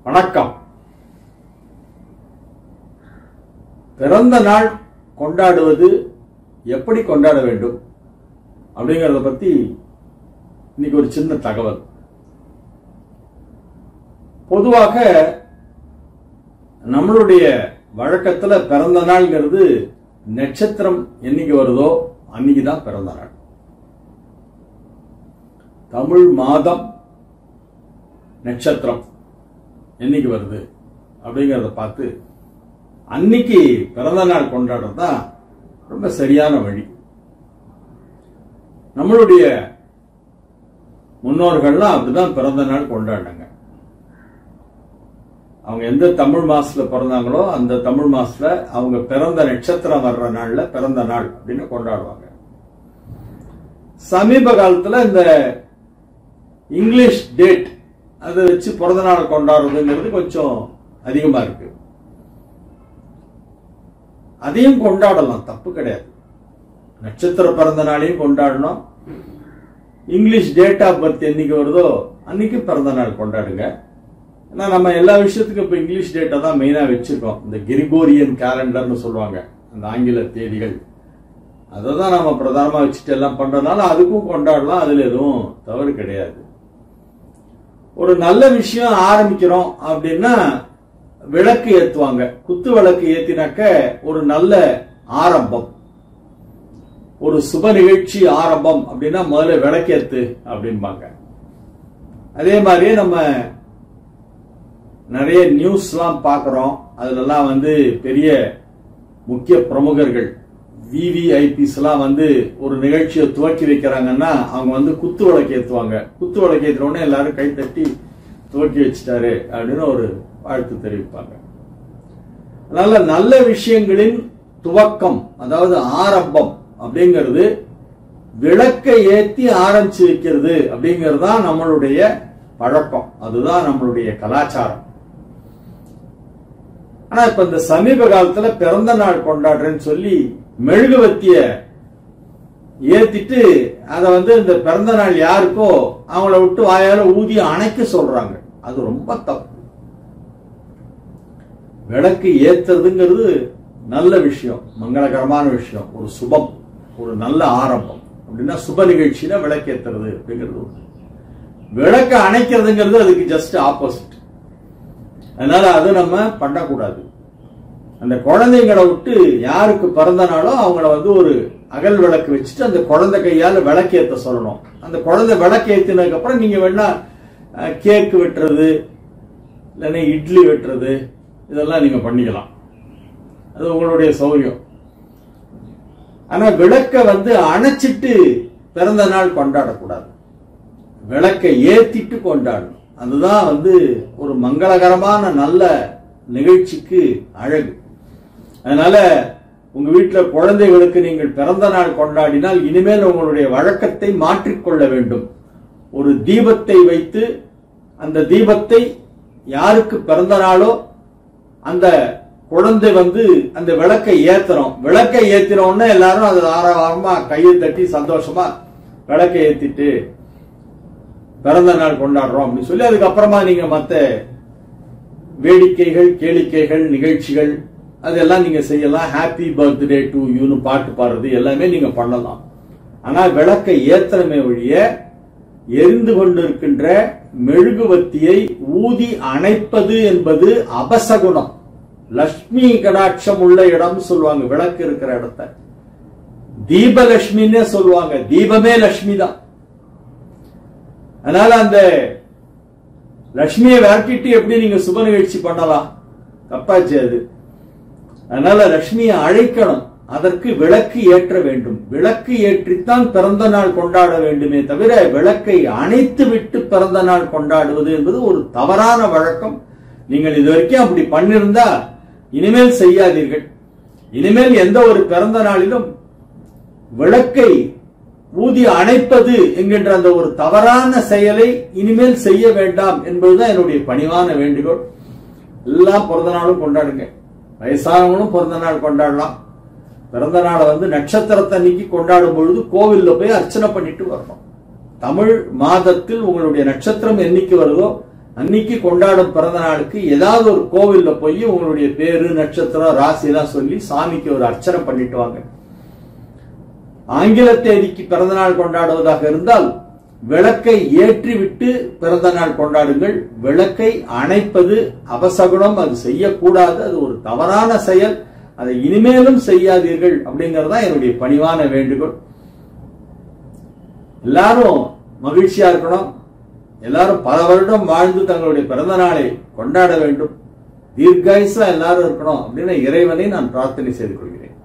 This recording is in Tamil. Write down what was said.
வணக்கம் பிறந்த நாள் கொண்டாடுவது எப்படி கொண்டாட வேண்டும் அப்படிங்கறத பத்தி இன்னைக்கு ஒரு சின்ன தகவல் பொதுவாக நம்மளுடைய வழக்கத்துல பிறந்த நாள்ங்கிறது நட்சத்திரம் என்னைக்கு வருதோ அன்னைக்கு தான் பிறந்த நாள் தமிழ் மாதம் நட்சத்திரம் என்னைக்கு வருது அப்படிங்கறத பார்த்து அன்னைக்கு பிறந்த நாள் கொண்டாடுறது தான் ரொம்ப சரியான வழி நம்மளுடைய முன்னோர்கள்லாம் அப்படிதான் பிறந்த நாள் கொண்டாடினாங்க அவங்க எந்த தமிழ் மாசத்துல பிறந்தாங்களோ அந்த தமிழ் மாசத்துல அவங்க பிறந்த நட்சத்திரம் வர்ற நாள்ல பிறந்த நாள் அப்படின்னு கொண்டாடுவாங்க சமீப காலத்துல இந்த இங்கிலீஷ் டேட் அதை வச்சு பிறந்த நாள் கொண்டாடுறதுங்கிறது கொஞ்சம் அதிகமா இருக்கு அதையும் கொண்டாடலாம் தப்பு கிடையாது நட்சத்திர பிறந்த நாளையும் கொண்டாடணும் இங்கிலீஷ் டேட் ஆஃப் பர்த் என்னைக்கு வருதோ அன்னைக்கு பிறந்த நாள் கொண்டாடுங்க ஏன்னா நம்ம எல்லா விஷயத்துக்கும் இப்போ இங்கிலீஷ் டேட்டை தான் மெயினாக வச்சிருக்கோம் இந்த கிரிகோரியன் கேலண்டர்னு சொல்லுவாங்க அந்த ஆங்கில தேதிகள் அதை தான் நம்ம பிரதானமாக வச்சுட்டு எல்லாம் பண்றதுனால அதுக்கும் கொண்டாடலாம் அதுல எதுவும் தவறு கிடையாது ஒரு நல்ல விஷயம் ஆரம்பிக்கிறோம் அப்படின்னா விளக்கு ஏத்துவாங்க குத்து விளக்கு ஏத்தினாக்க ஒரு நல்ல ஆரம்பம் ஒரு சுப நிகழ்ச்சி ஆரம்பம் அப்படின்னா முதல்ல விளக்கேத்து அப்படிம்பாங்க அதே மாதிரியே நம்ம நிறைய நியூஸ்லாம் பார்க்குறோம் அதுலலாம் வந்து பெரிய முக்கிய பிரமுகர்கள் விவிஐபிஸ் எல்லாம் வந்து ஒரு நிகழ்ச்சியை துவக்கி வைக்கிறாங்கன்னா அவங்க வந்து குத்து விளக்கு ஏத்துவாங்க குத்து விளக்கு ஏத்துன உடனே எல்லாரும் கை தட்டி துவக்கி வச்சுட்டாரு அப்படின்னு ஒரு வாழ்த்து தெரிவிப்பாங்க அதனால நல்ல விஷயங்களின் துவக்கம் அதாவது ஆரம்பம் அப்படிங்கிறது விளக்கை ஏத்தி ஆரம்பிச்சு வைக்கிறது அப்படிங்கிறது தான் நம்மளுடைய பழக்கம் அதுதான் நம்மளுடைய கலாச்சாரம் ஆனா இப்ப இந்த சமீப காலத்துல பிறந்த நாள் கொண்டாடுறேன்னு சொல்லி மெழுகுவத்திய ஏத்திட்டு அத வந்து இந்த பிறந்த நாள் யாருக்கோ அவங்கள விட்டு வாயால ஊதி அணைக்க சொல்றாங்க அது ரொம்ப தப்பு விளக்கு ஏத்துறதுங்கிறது நல்ல விஷயம் மங்களகரமான விஷயம் ஒரு சுபம் ஒரு நல்ல ஆரம்பம் அப்படின்னா சுப நிகழ்ச்சியில விளக்கு ஏத்துறது அப்படிங்கிறது ஒண்ணு. விளக்க அணைக்கிறதுங்கிறது அதுக்கு ஜஸ்ட் ஆப்போசிட் அதனால அது நம்ம பண்ணக்கூடாது அந்த குழந்தைங்களை விட்டு யாருக்கு பிறந்த நாளோ அவங்கள வந்து ஒரு அகல் விளக்கு வச்சுட்டு அந்த குழந்தை கையால விளக்கேத்த சொல்லணும் அந்த குழந்தை விளக்கு ஏத்தினதுக்கு அப்புறம் நீங்க வேணா கேக் வெட்டுறது இல்லைன்னா இட்லி வெட்டுறது இதெல்லாம் நீங்க பண்ணிக்கலாம் அது உங்களுடைய சௌரியம் ஆனா விளக்க வந்து அணைச்சிட்டு பிறந்த நாள் கொண்டாடக்கூடாது விளக்கை ஏத்திட்டு கொண்டாடணும் அதுதான் வந்து ஒரு மங்களகரமான நல்ல நிகழ்ச்சிக்கு அழகு அதனால உங்க வீட்டுல குழந்தைகளுக்கு நீங்கள் பிறந்த நாள் கொண்டாடினால் இனிமேல் உங்களுடைய வழக்கத்தை மாற்றிக்கொள்ள வேண்டும் ஒரு தீபத்தை வைத்து அந்த தீபத்தை யாருக்கு பிறந்த நாளோ அந்த குழந்தை வந்து அந்த விளக்கை ஏத்தணும் விளக்கை ஏத்தினோடனே எல்லாரும் அது ஆரவாரமா கையை தட்டி சந்தோஷமா விளக்கை ஏத்திட்டு பிறந்த நாள் கொண்டாடுறோம் அப்படின்னு சொல்லி அதுக்கப்புறமா நீங்க மத்த வேடிக்கைகள் கேளிக்கைகள் நிகழ்ச்சிகள் அதெல்லாம் நீங்க செய்யலாம் ஹாப்பி பர்த்டே டு யூன்னு பாட்டு பாடுறது எல்லாமே நீங்க பண்ணலாம் ஆனா விளக்கை ஏத்தனமே ஒழிய எரிந்து கொண்டிருக்கின்ற மெழுகுவத்தியை ஊதி அணைப்பது என்பது அபசகுணம் லட்சுமி கடாட்சம் உள்ள இடம் சொல்லுவாங்க விளக்கு இருக்கிற இடத்த தீபலட்சுமின்னே சொல்லுவாங்க தீபமே லட்சுமி தான் அதனால அந்த லட்சுமியை விரட்டிட்டு எப்படி நீங்க சுப நிகழ்ச்சி பண்ணலாம் தப்பாச்சு அது அதனால லட்சுமியை அழைக்கணும் அதற்கு விளக்கு ஏற்ற வேண்டும் விளக்கு ஏற்றித்தான் பிறந்த நாள் கொண்டாட வேண்டுமே தவிர விளக்கை அணைத்து விட்டு பிறந்த நாள் கொண்டாடுவது என்பது ஒரு தவறான வழக்கம் நீங்கள் இது வரைக்கும் அப்படி பண்ணிருந்தா இனிமேல் செய்யாதீர்கள் இனிமேல் எந்த ஒரு பிறந்த நாளிலும் விளக்கை ஊதி அணைப்பது என்கின்ற அந்த ஒரு தவறான செயலை இனிமேல் செய்ய வேண்டாம் என்பதுதான் என்னுடைய பணிவான வேண்டுகோள் எல்லாம் பிறந்த நாளும் கொண்டாடுங்க வயசானவங்களும் பிறந்த நாள் கொண்டாடலாம் பிறந்த நாளை வந்து நட்சத்திரத்தை அன்னைக்கு கொண்டாடும் பொழுது கோவில்ல போய் அர்ச்சனை பண்ணிட்டு வரணும் தமிழ் மாதத்தில் உங்களுடைய நட்சத்திரம் என்னைக்கு வருதோ அன்னைக்கு கொண்டாடும் பிறந்த நாளுக்கு ஏதாவது ஒரு கோவில்ல போய் உங்களுடைய பேரு நட்சத்திரம் ராசி எல்லாம் சொல்லி சாமிக்கு ஒரு அர்ச்சனை பண்ணிட்டு வாங்க ஆங்கில தேதிக்கு பிறந்த நாள் கொண்டாடுவதாக இருந்தால் விளக்கை ஏற்றிவிட்டு பிறந்த நாள் கொண்டாடுங்கள் விளக்கை அணைப்பது அபசகுணம் அது செய்யக்கூடாது அது ஒரு தவறான செயல் அதை இனிமேலும் செய்யாதீர்கள் அப்படிங்கறதா என்னுடைய பணிவான வேண்டுகோள் எல்லாரும் மகிழ்ச்சியா இருக்கணும் எல்லாரும் பல வருடம் வாழ்ந்து தங்களுடைய பிறந்த நாளை கொண்டாட வேண்டும் தீர்காயுசா எல்லாரும் இருக்கணும் அப்படின்னு இறைவனை நான் பிரார்த்தனை செய்து கொள்கிறேன்